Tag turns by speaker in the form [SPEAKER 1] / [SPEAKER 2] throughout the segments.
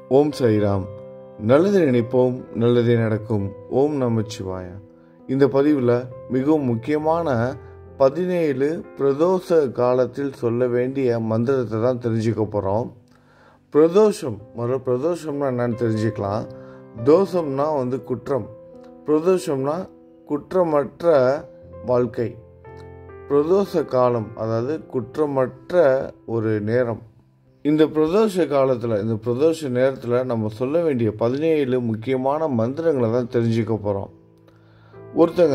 [SPEAKER 1] ஓம் சாய்ராம் நல்லது நினைப்போம் நல்லதே நடக்கும் ஓம் நமச்சிவாய இந்த பதிவில் மிகவும் முக்கியமான பதினேழு பிரதோஷ காலத்தில் சொல்ல வேண்டிய மந்திரத்தை தான் தெரிஞ்சுக்க போகிறோம் பிரதோஷம் மறு பிரதோஷம்னா என்னன்னு தெரிஞ்சுக்கலாம் தோஷம்னா வந்து குற்றம் பிரதோஷம்னா குற்றமற்ற வாழ்க்கை பிரதோஷ காலம் அதாவது குற்றமற்ற ஒரு நேரம் இந்த பிரதோஷ காலத்தில் இந்த பிரதோஷ நேரத்தில் நம்ம சொல்ல வேண்டிய பதினேழு முக்கியமான மந்திரங்களை தான் தெரிஞ்சுக்க போகிறோம் ஒருத்தங்க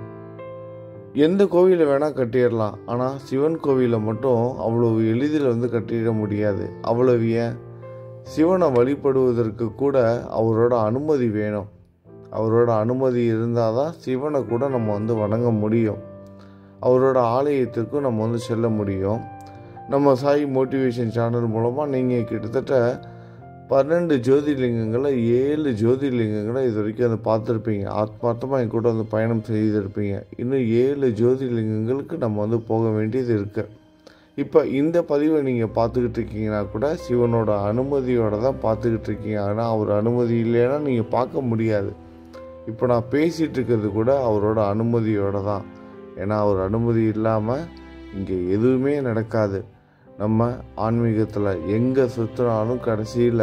[SPEAKER 1] எந்த கோவிலை வேணால் கட்டிடலாம் ஆனால் சிவன் கோவிலை மட்டும் அவ்வளவு எளிதில் வந்து கட்டிட முடியாது அவ்வளவு ஏன் சிவனை வழிபடுவதற்கு கூட அவரோட அனுமதி வேணும் அவரோட அனுமதி இருந்தால் தான் சிவனை கூட நம்ம வந்து வணங்க முடியும் அவரோட ஆலயத்திற்கும் நம்ம வந்து செல்ல முடியும் நம்ம சாய் மோட்டிவேஷன் சேனல் மூலமாக நீங்கள் கிட்டத்தட்ட பன்னெண்டு ஜோதிர்லிங்கங்களை ஏழு ஜோதிர்லிங்கங்களை இது வரைக்கும் வந்து பார்த்துருப்பீங்க ஆத்மார்த்தமாக என் கூட வந்து பயணம் செய்திருப்பீங்க இன்னும் ஏழு ஜோதிர்லிங்கங்களுக்கு நம்ம வந்து போக வேண்டியது இருக்குது இப்போ இந்த பதிவை நீங்கள் பார்த்துக்கிட்டு இருக்கீங்கன்னா கூட சிவனோட அனுமதியோட தான் பார்த்துக்கிட்டு இருக்கீங்க ஆனால் அவர் அனுமதி இல்லைன்னா நீங்கள் பார்க்க முடியாது இப்போ நான் பேசிகிட்டு இருக்கிறது கூட அவரோட அனுமதியோட தான் ஏன்னா அவர் அனுமதி இல்லாமல் இங்கே எதுவுமே நடக்காது நம்ம ஆன்மீகத்தில் எங்கே சுற்றினாலும் கடைசியில்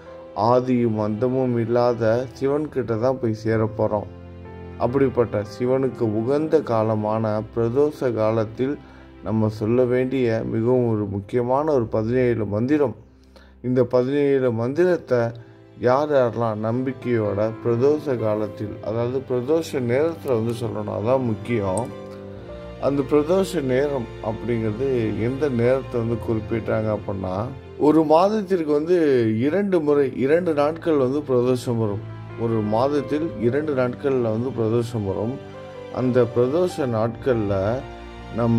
[SPEAKER 1] ஆதியும் அந்தமும் இல்லாத சிவன்கிட்ட தான் போய் சேர போகிறோம் அப்படிப்பட்ட சிவனுக்கு உகந்த காலமான பிரதோஷ காலத்தில் நம்ம சொல்ல வேண்டிய மிகவும் ஒரு முக்கியமான ஒரு பதினேழு மந்திரம் இந்த பதினேழு மந்திரத்தை யார் யாரெல்லாம் நம்பிக்கையோட பிரதோஷ காலத்தில் அதாவது பிரதோஷ நேரத்தில் வந்து சொல்லணும் அதான் முக்கியம் அந்த பிரதோஷ நேரம் அப்படிங்கிறது எந்த நேரத்தை வந்து குறிப்பிட்டாங்க அப்படின்னா ஒரு மாதத்திற்கு வந்து இரண்டு முறை இரண்டு நாட்கள் வந்து பிரதோஷம் வரும் ஒரு மாதத்தில் இரண்டு நாட்களில் வந்து பிரதோஷம் வரும் அந்த பிரதோஷ நாட்களில் நம்ம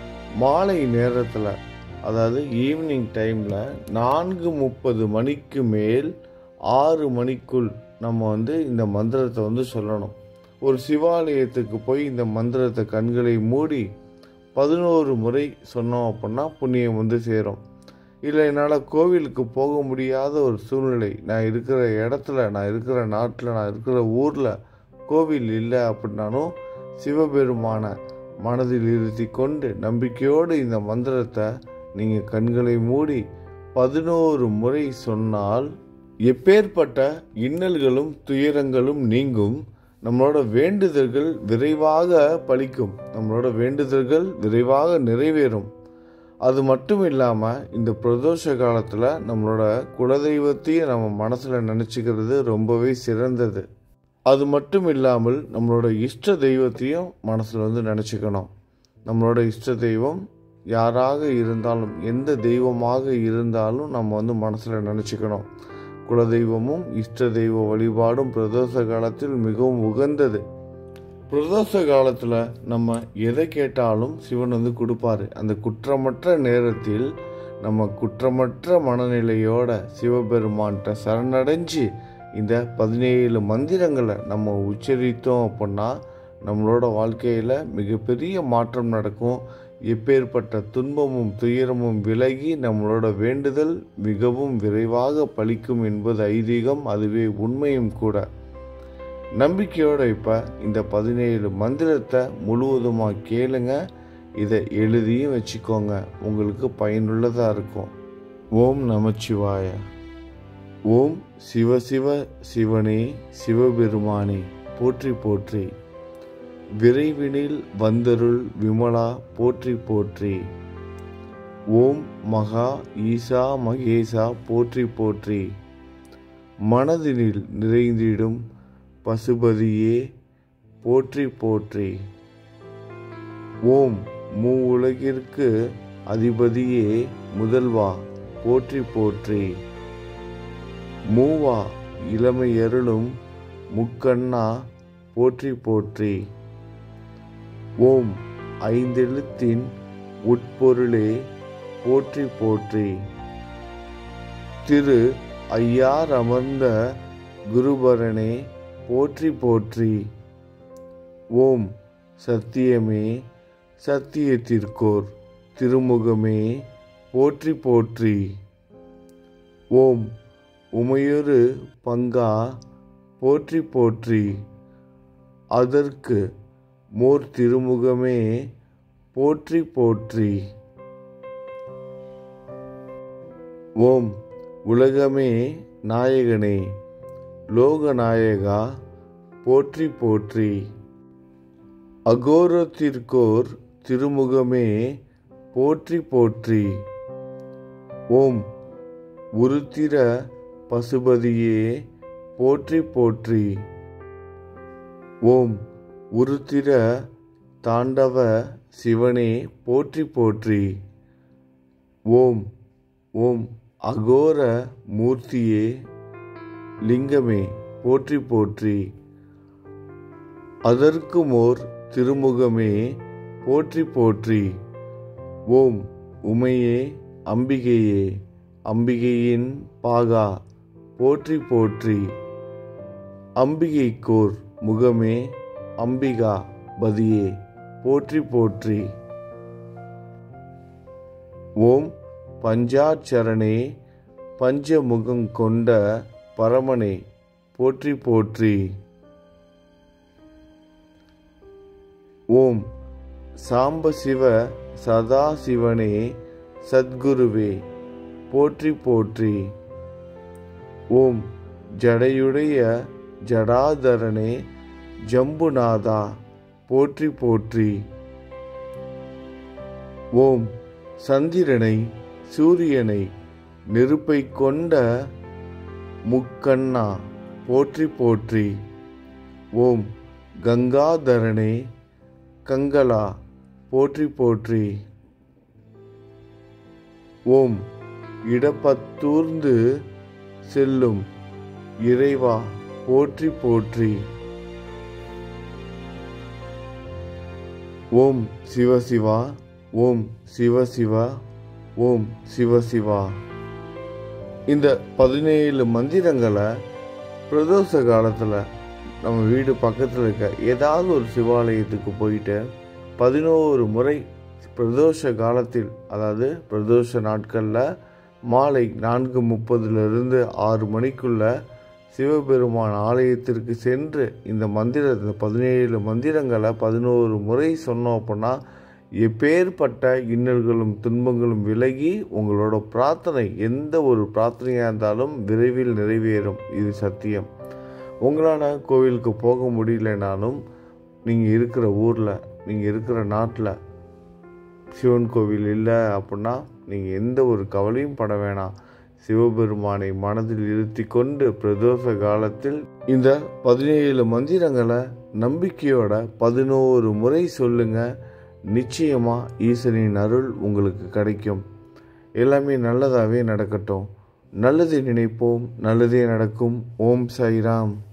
[SPEAKER 1] மாலை நேரத்தில் அதாவது ஈவினிங் டைமில் நான்கு முப்பது மணிக்கு மேல் ஆறு மணிக்குள் நம்ம வந்து இந்த மந்திரத்தை வந்து சொல்லணும் ஒரு சிவாலயத்துக்கு போய் இந்த மந்திரத்தை கண்களை மூடி பதினோரு முறை சொன்னோம் அப்படின்னா புண்ணியம் வந்து சேரும் இல்லை என்னால் கோவிலுக்கு போக முடியாத ஒரு சூழ்நிலை நான் இருக்கிற இடத்துல நான் இருக்கிற நாட்டில் நான் இருக்கிற ஊரில் கோவில் இல்லை அப்படின்னாலும் சிவபெருமான மனதில் இருத்தி கொண்டு நம்பிக்கையோடு இந்த மந்திரத்தை நீங்கள் கண்களை மூடி பதினோரு முறை சொன்னால் எப்பேற்பட்ட இன்னல்களும் துயரங்களும் நீங்கும் நம்மளோட வேண்டுதல்கள் விரைவாக பலிக்கும் நம்மளோட வேண்டுதல்கள் விரைவாக நிறைவேறும் அது மட்டும் இல்லாமல் இந்த பிரதோஷ காலத்தில் நம்மளோட குலதெய்வத்தையும் நம்ம மனசில் நினச்சிக்கிறது ரொம்பவே சிறந்தது அது மட்டும் இல்லாமல் நம்மளோட இஷ்ட தெய்வத்தையும் மனசில் வந்து நினச்சிக்கணும் நம்மளோட இஷ்ட தெய்வம் யாராக இருந்தாலும் எந்த தெய்வமாக இருந்தாலும் நம்ம வந்து மனசில் நினச்சிக்கணும் குலதெய்வமும் இஷ்ட தெய்வ வழிபாடும் பிரதோஷ காலத்தில் மிகவும் உகந்தது பிரதோஷ காலத்தில் நம்ம எதை கேட்டாலும் சிவன் வந்து கொடுப்பாரு அந்த குற்றமற்ற நேரத்தில் நம்ம குற்றமற்ற மனநிலையோட சிவபெருமான்கிட்ட சரணடைஞ்சு இந்த பதினேழு மந்திரங்களை நம்ம உச்சரித்தோம் அப்படின்னா நம்மளோட வாழ்க்கையில் மிகப்பெரிய மாற்றம் நடக்கும் எப்பேற்பட்ட துன்பமும் துயரமும் விலகி நம்மளோட வேண்டுதல் மிகவும் விரைவாக பலிக்கும் என்பது ஐதீகம் அதுவே உண்மையும் கூட நம்பிக்கையோட இப்போ இந்த பதினேழு மந்திரத்தை முழுவதுமாக கேளுங்க இதை எழுதியும் வச்சுக்கோங்க உங்களுக்கு பயனுள்ளதாக இருக்கும் ஓம் நமச்சிவாய ஓம் சிவ சிவ சிவனே சிவபெருமானே போற்றி போற்றி விரைவினில் வந்தருள் விமலா போற்றி போற்றி ஓம் மகா ஈசா மகேசா போற்றி போற்றி மனதினில் நிறைந்திடும் பசுபதியே போற்றி போற்றி ஓம் மூ உலகிற்கு அதிபதியே முதல்வா போற்றி போற்றி மூவா இளமையருளும் முக்கண்ணா போற்றி போற்றி ஓம் ஐந்தெழுத்தின் உட்பொருளே போற்றி போற்றி திரு ஐயார் அமர்ந்த குருபரனே போற்றி போற்றி ஓம் சத்தியமே சத்தியத்திற்கோர் திருமுகமே போற்றி போற்றி ஓம் உமையொரு பங்கா போற்றி போற்றி அதற்கு மோர் திருமுகமே போற்றி போற்றி ஓம் உலகமே நாயகனே லோகநாயகா போற்றி போற்றி அகோரத்திற்கோர் திருமுகமே போற்றி போற்றி ஓம் உருத்திர பசுபதியே போற்றி போற்றி ஓம் உருத்திர தாண்டவ சிவனே போற்றி போற்றி ஓம் ஓம் அகோர மூர்த்தியே லிங்கமே போற்றி போற்றி அதற்குமோர் திருமுகமே போற்றி போற்றி ஓம் உமையே அம்பிகையே அம்பிகையின் பாகா போற்றி போற்றி அம்பிகைக்கோர் முகமே அம்பிகா பதியே போற்றி போற்றி ஓம் பஞ்சாட்சரனே பஞ்சமுகம் கொண்ட பரமனே போற்றி போற்றி ஓம் சாம்பசிவ சதாசிவனே சத்குருவே போற்றி போற்றி ஓம் ஜடையுடைய ஜடாதரனே ஜம்புநாதா போற்றி போற்றி ஓம் சந்திரனை சூரியனை நெருப்பை கொண்ட முக்கண்ணா போற்றி போற்றி ஓம் கங்காதரனே கங்களா போற்றி போற்றி ஓம் இடப்பத்தூர்ந்து செல்லும் இறைவா போற்றி போற்றி ஓம் சிவசிவா ஓம் சிவசிவா ஓம் சிவசிவா இந்த பதினேழு மந்திரங்களை பிரதோஷ காலத்தில் நம்ம வீடு பக்கத்தில் இருக்க ஏதாவது ஒரு சிவாலயத்துக்கு போயிட்டு பதினோரு முறை பிரதோஷ காலத்தில் அதாவது பிரதோஷ நாட்களில் மாலை நான்கு முப்பதுலேருந்து ஆறு மணிக்குள்ள சிவபெருமான் ஆலயத்திற்கு சென்று இந்த மந்திர இந்த பதினேழு மந்திரங்களை பதினோரு முறை சொன்னோம் அப்படின்னா எப்பேற்பட்ட இன்னல்களும் துன்பங்களும் விலகி உங்களோட பிரார்த்தனை எந்த ஒரு பிரார்த்தனையாக இருந்தாலும் விரைவில் நிறைவேறும் இது சத்தியம் உங்களால் கோவிலுக்கு போக முடியலனாலும் நீங்கள் இருக்கிற ஊரில் நீங்கள் இருக்கிற நாட்டில் சிவன் கோவில் இல்லை அப்படின்னா நீங்கள் எந்த ஒரு கவலையும் பட வேணாம் சிவபெருமானை மனதில் இருத்தி கொண்டு பிரதோஷ காலத்தில் இந்த பதினேழு மந்திரங்களை நம்பிக்கையோட பதினோரு முறை சொல்லுங்க நிச்சயமா ஈசனின் அருள் உங்களுக்கு கிடைக்கும் எல்லாமே நல்லதாகவே நடக்கட்டும் நல்லதை நினைப்போம் நல்லதே நடக்கும் ஓம் சாய்ராம்